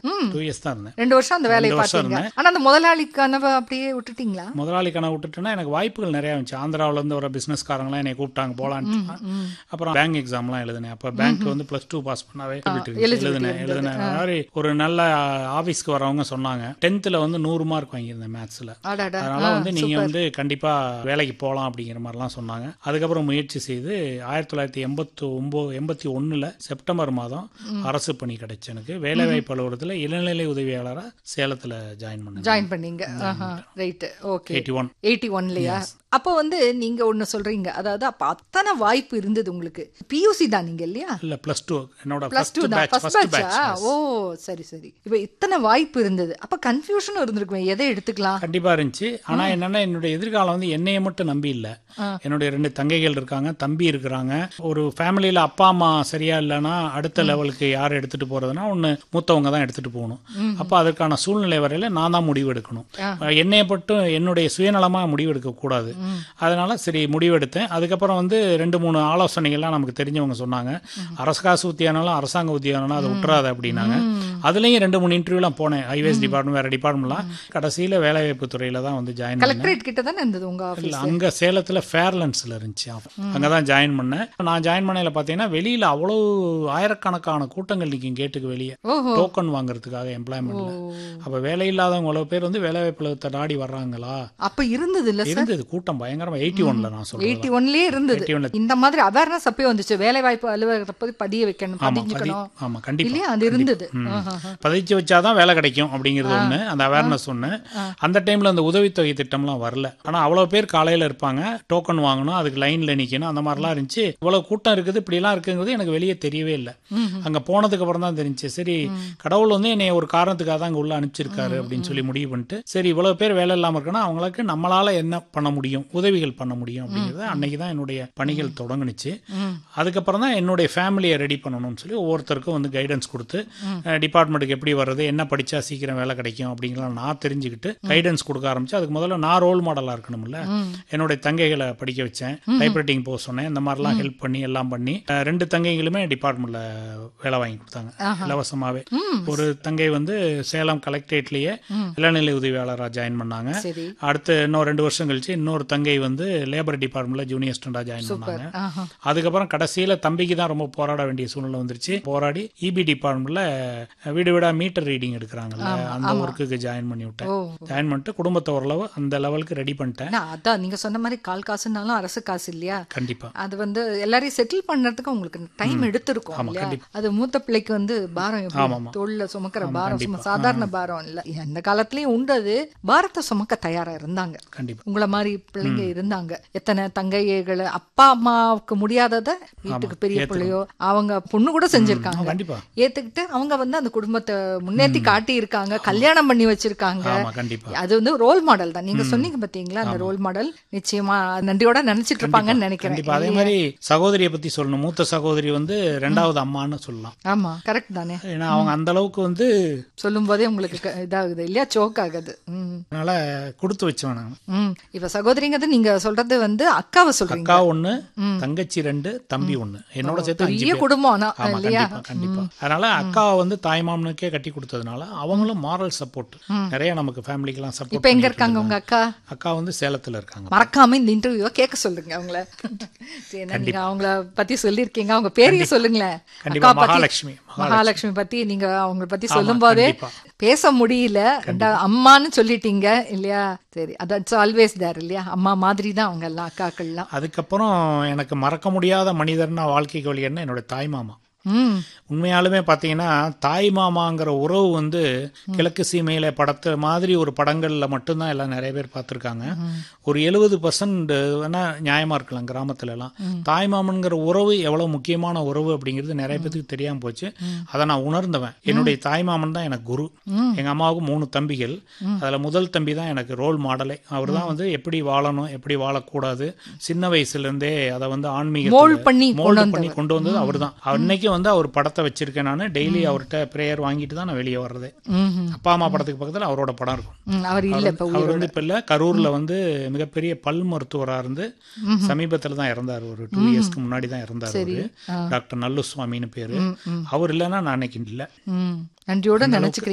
Two years தான் இருந்தேன் ரெண்டு வருஷம் அந்த வேலையை ரெண்டு வருஷம் பார்த்தீங்க ஆனா அந்த முதலாளி கனவை அப்படியே விட்டுட்டீங்களா முதலாளி கணக்கு விட்டுட்டுனா எனக்கு வாய்ப்புகள் நிறைய இருந்துச்சு ஆந்திராவுல இருந்து வர பிசினஸ்காரங்களாம் என்னை கூப்பிட்டாங்க போலான்ட்டு அப்புறம் பேங்க் எக்ஸாம்லாம் எழுதினேன் அப்போ பேங்க் வந்து ப்ளஸ் டூ பாஸ் பண்ணாவே எழுதினேன் எழுதினேன் அது மாதிரி ஒரு நல்ல ஆஃபீஸ்க்கு வரவங்க சொன்னாங்க டென்த்தில் வந்து நூறு மார்க் வாங்கியிருந்தேன் மேத்ஸில் அடாடா அதனால வந்து நீங்க வந்து கண்டிப்பா வேலைக்கு போகலாம் அப்படிங்கிற மாதிரிலாம் சொன்னாங்க அதுக்கப்புறம் முயற்சி செய்து ஆயிரத்தி தொள்ளாயிரத்தி எண்பத்தி ஒன்பது எண்பத்தி ஒண்ணுல செப்டம்பர் மாதம் அரசு பணி கிடைச்சு எனக்கு வேலைவாய்ப்பு அலுவலகத்தில் இளநிலை உதவியாளராக சேலத்துல ஜாயின் பண்ணேன் ஜாயின் பண்ணீங்க right okay eighty one eighty ஒன்லயா அப்போ வந்து நீங்க ஒண்ணு சொல்றீங்க அதாவது அப்ப அத்தனை வாய்ப்பு இருந்தது உங்களுக்கு பியூசி தான் நீங்க இல்லையா இல்ல பிளஸ் டூ என்னோட பிளஸ் டூ ஃபர்ஸ்ட் தான் பேட்ச் ஃபர்ஸ்ட் ஃபர்ஸ்ட் பேட்சா பேட்ச் ஓ சரி சரி இப்போ இத்தனை வாய்ப்பு இருந்தது அப்ப கன்ஃபியூஷனும் இருந்திருக்குமே எதை எடுத்துக்கலாம் கண்டிப்பா இருந்துச்சு ஆனா என்னன்னா என்னுடைய எதிர்காலம் வந்து என்னைய மட்டும் நம்பி இல்ல என்னுடைய ரெண்டு தங்கைகள் இருக்காங்க தம்பி இருக்கிறாங்க ஒரு ஃபேமிலியில அப்பா அம்மா சரியா இல்லைன்னா அடுத்த லெவலுக்கு யார் எடுத்துட்டு போறதுன்னா ஒண்ணு மூத்தவங்க தான் எடுத்துட்டு போகணும் அப்ப அதற்கான சூழ்நிலை வரையில நான் தான் முடிவு எடுக்கணும் என்னைய மட்டும் என்னுடைய சுயநலமா முடிவு எடுக்க கூடாது அதனால சரி முடிவெடுத்தேன் அதுக்கப்புறம் வந்து ரெண்டு மூணு ஆலோசனைகள்லாம் நமக்கு தெரிஞ்சவங்க சொன்னாங்க அரசு காசு உத்தியானாலும் அரசாங்க உத்தியானாலும் அதை விட்டுறாத அப்படின்னாங்க அதுலயும் ரெண்டு மூணு இன்டர்வியூலாம் போனேன் ஐவேஸ் டிபார்ட்மெண்ட் வேற டிபார்ட்மெண்ட்லாம் கடைசியில வேலைவாய்ப்பு துறையில தான் வந்து ஜாயின் பண்ணேன் கலெக்டரேட் கிட்ட தானே இருந்தது உங்க ஆஃபீஸ் இல்ல அங்க சேலத்துல ஃபேர்லன்ஸ்ல இருந்துச்சு அங்க தான் ஜாயின் பண்ணேன் நான் ஜாயின் பண்ணையில பாத்தீங்கன்னா வெளியில அவ்வளவு ஆயிரக்கணக்கான கூட்டங்கள் நிற்கும் கேட்டுக்கு வெளியே ஓஹோ டோக்கன் வாங்குறதுக்காக எம்ப்ளாய்மெண்ட்ல அப்ப வேலை இல்லாதவங்க அவ்வளவு பேர் வந்து வேலைவாய்ப்பு அலுவலகத்தை நாடி வர்றாங்களா அப்ப இருந்தது இல்ல சார் இருந்தது கூட்டம் பயங்கரமா எயிட்டி ஒன்ல நான் சொல்றேன் எயிட்டி ஒன்லயே இருந்தது 81 இந்த மாதிரி அவேர்னஸ் அப்பயே வந்துச்சு வேலை வாய்ப்பு அலுவலகத்தை பத்தி பதிய வைக்கணும் ஆமா பதி பதிஞ்சுக்கணும் ஆமா கண்டிப்பா இல்லையா அது இருந்தது ஆஹா. பதிச்சு வச்சாதான் வேலை கிடைக்கும் அப்படிங்கிறது ஒண்ணு அந்த அவேர்னஸ் ஒண்ணு அந்த டைம்ல அந்த உதவித்தொகை திட்டம்லாம் வரல ஆனா அவ்வளவு பேர் காலையில இருப்பாங்க டோக்கன் வாங்கணும் அதுக்கு லைன்ல நிக்கணும் அந்த மாதிரிலாம் இருந்துச்சு இவ்வளவு கூட்டம் இருக்குது இப்படி எல்லாம் இருக்குங்கிறது எனக்கு வெளியே தெரியவே இல்லை அங்க போனதுக்கு அப்புறம் தான் தெரிஞ்சு சரி கடவுள் வந்து என்னை ஒரு காரணத்துக்காக தான் அங்க உள்ள அனுப்பிச்சிருக்காரு அப்படின்னு சொல்லி முடிவு பண்ணிட்டு சரி இவ்வளவு பேர் வேலை இல்லாம இருக்கனா அவங்களுக்கு நம்மளால என்ன பண்ண முடியும் உதவிகள் பண்ண முடியும் அப்படிங்கறது அன்னைக்கு தான் என்னுடைய பணிகள் தொடங்குனுச்சு அதுக்கப்புறம் தான் என்னுடைய ஃபேமிலியை ரெடி பண்ணணும்னு சொல்லி ஒவ்வொருத்தருக்கும் வந்து கைடன்ஸ் கொடுத்து டிபார்ட்மெண்ட்டுக்கு எப்படி வர்றது என்ன படிச்சா சீக்கிரம் வேலை கிடைக்கும் அப்படிங்கலாம் நான் தெரிஞ்சுக்கிட்டு கைடன்ஸ் கொடுக்க ஆரம்பிச்சு அதுக்கு முதல்ல நான் ரோல் மாடலா இருக்கணும்ல என்னுடைய தங்கைகளை படிக்க வச்சேன் டைப்ரைட்டிங் போக சொன்னேன் இந்த மாதிரிலாம் ஹெல்ப் பண்ணி எல்லாம் பண்ணி அஹ், ரெண்டு தங்கைகளுமே டிபார்ட்மெண்ட்ல வேலை வாங்கி கொடுத்தாங்க இலவசமாவே ஒரு தங்கை வந்து சேலம் கலெக்டரேட்லயே இளநிலை உதவியாளராக ஜாயின் பண்ணாங்க சரி அடுத்து இன்னும் ரெண்டு வருஷம் கழிச்சு இன்னொரு தங்கை வந்து லேபர் டிபார்ட்மெண்ட்ல ஜூனியர் ஸ்டூடெண்டா ஜாயின் பண்ணாங்க ஆஹா. அதுக்கப்புறம் கடைசியில தம்பிக்கு தான் ரொம்ப போராட வேண்டிய சூழ்நிலை வந்துருச்சு போராடி இபி டிபார்ட்மெண்ட்ல வீடு வீடா மீட்டர் ரீடிங் எடுக்கிறாங்கல்ல அந்த ஒர்க்குக்கு ஜாயின் பண்ணி விட்டேன் ஓ ஜாயின் பண்ணிட்டு குடும்பத்தை ஓரளவு அந்த லெவலுக்கு ரெடி பண்ணிட்டேன் ஆனா, அதான் நீங்க சொன்ன மாதிரி கால் காசுனாலும் அரசு காசு இல்லையா கண்டிப்பா அது வந்து எல்லாரையும் செட்டில் பண்றதுக்கு உங்களுக்கு டைம் எடுத்திருக்கும் இல்லையா அது மூத்த பிள்ளைக்கு வந்து பாரம் எப்படி தோல்ல சுமக்கிற பாரம் சும்மா சாதாரண பாரம் இல்ல எந்த காலத்துலயும் உண்டு அது பாரத்தை சுமக்க தயாரா இருந்தாங்க கண்டிப்பா உங்கள மாதிரி பிள்ளைங்க இருந்தாங்க எத்தனை தங்கைகளை அப்பா அம்மாவுக்கு முடியாதத வீட்டுக்கு பெரிய பிள்ளையோ அவங்க பொண்ணு கூட செஞ்சிருக்காங்க கண்டிப்பா ஏத்துக்கிட்டு அவங்க வந்து அந்த குடும்பத்தை முன்னேத்தி காட்டி இருக்காங்க கல்யாணம் பண்ணி வச்சிருக்காங்க ஆமா கண்டிப்பா அது வந்து ரோல் மாடல் தான் நீங்க சொன்னீங்க பாத்தீங்களா அந்த ரோல் மாடல் நிச்சயமா நன்றியோட நினைச்சிட்டு இருப்பாங்கன்னு நினைக்கிறேன் கண்டிப்பா அதே மாதிரி சகோதரியை பத்தி சொல்லணும் மூத்த சகோதரி வந்து ரெண்டாவது அம்மான்னு சொல்லலாம் ஆமா கரெக்ட் தானே ஏன்னா அவங்க அந்த அளவுக்கு வந்து சொல்லும் போதே உங்களுக்கு க- இதாகுது இல்லையா சோக் ஆகுது ம். அதனால கொடுத்து வச்சவன் நான் ம் இப்ப சகோதரிங்கிறது நீங்க சொல்றது வந்து அக்காவை சொல்றீங்க அக்கா ஒண்ணு தங்கச்சி ரெண்டு தம்பி ஒண்ணு என்னோட சேர்த்து அஞ்சு பெரிய பேர். குடும்பம் ஆனா ஆமா இல்லையா கண்டிப்பா கண்டிப்பா அதனால அக்கா வந்து தாய்மாமனுக்கே கட்டி கொடுத்ததுனால அவங்களும் மாரல் சப்போர்ட் நிறைய நமக்கு ஃபேமிலிக்கெல்லாம் இப்ப சப்போர்ட் எங்க இருக்காங்க உங்க அக்கா அக்கா வந்து சேலத்துல இருக்காங்க மறக்காம இந்த இன்டர்வியூ கேட்க சொல்லுங்க அவங்கள சரி, ஏன்னா நீங்க அவங்கள பத்தி சொல்லிருக்கீங்க அவங்க பேரையும் சொல்லுங்களேன் கண்டிப்பா அக்கா பத்தி மகாலட்சுமி மகாலட்சுமி பத்தி நீங்க அவங்க பத்தி சொல்லும் போதே கண்டிப்பா. பேச முடியல ரெண்டா- அம்மான்னு சொல்லிட்டீங்க இல்லையா சரி அட்ஸ் ஆல்வேஸ் தேர் இல்லையா அம்மா மாதிரி தான் அவங்க எல்லாம் அக்காக்கள்லாம் அதுக்கப்புறம் எனக்கு மறக்க முடியாத மனிதர்னா வாழ்க்கைக்கு வழி என்ன என்னோட தாய் மாமா ம் உண்மையாலுமே பார்த்தீங்கன்னா தாய் மாமாங்கிற உறவு வந்து கிழக்கு சீமையில படத்தை மாதிரி ஒரு படங்கள்ல மட்டும்தான் எல்லாம் நிறைய பேர் பார்த்துருக்காங்க ஒரு எழுபது பர்சன்ட் வேணா நியாயமா இருக்கலாம் கிராமத்துல எல்லாம் தாய் மாமன்கிற உறவு எவ்வளவு முக்கியமான உறவு அப்படிங்கிறது நிறைய பேத்துக்கு தெரியாம போச்சு அதை நான் உணர்ந்தவன் என்னுடைய தாய் மாமன் தான் எனக்கு குரு எங்க அம்மாவுக்கு மூணு தம்பிகள் அதுல முதல் தம்பி தான் எனக்கு ரோல் மாடலே அவர் தான் வந்து எப்படி வாழணும் எப்படி வாழக்கூடாது சின்ன வயசுல இருந்தே அதை வந்து ஆன்மீக மோல்ட் பண்ணி மோல்டு பண்ணி கொண்டு வந்தது அவர் தான் அன்னைக்கு வந்து அவர் படத்தை வச்சிருக்கேன் நான் டெய்லி அவர்கிட்ட ப்ரேயர் வாங்கிட்டு தான் நான் வெளியே வர்றதே ம் அப்பா அம்மா படத்துக்கு பக்கத்துல அவரோட படம் இருக்கும் ம், அவர் இல்ல இப்ப அவர் வந்து இப்ப இல்ல கரூர்ல வந்து மிகப்பெரிய பல் மருத்துவரா இருந்து சமீபத்துல தான் இறந்தார் ஒரு டூ இயர்ஸ்க்கு முன்னாடி தான் இறந்தார் அவரு டாக்டர் நல்லுசுவாமின்னு பேரு அவர் இல்லைன்னா நான் அன்னைக்கு இல்ல ம் நன்றியோட நினைச்சுக்கிறீங்க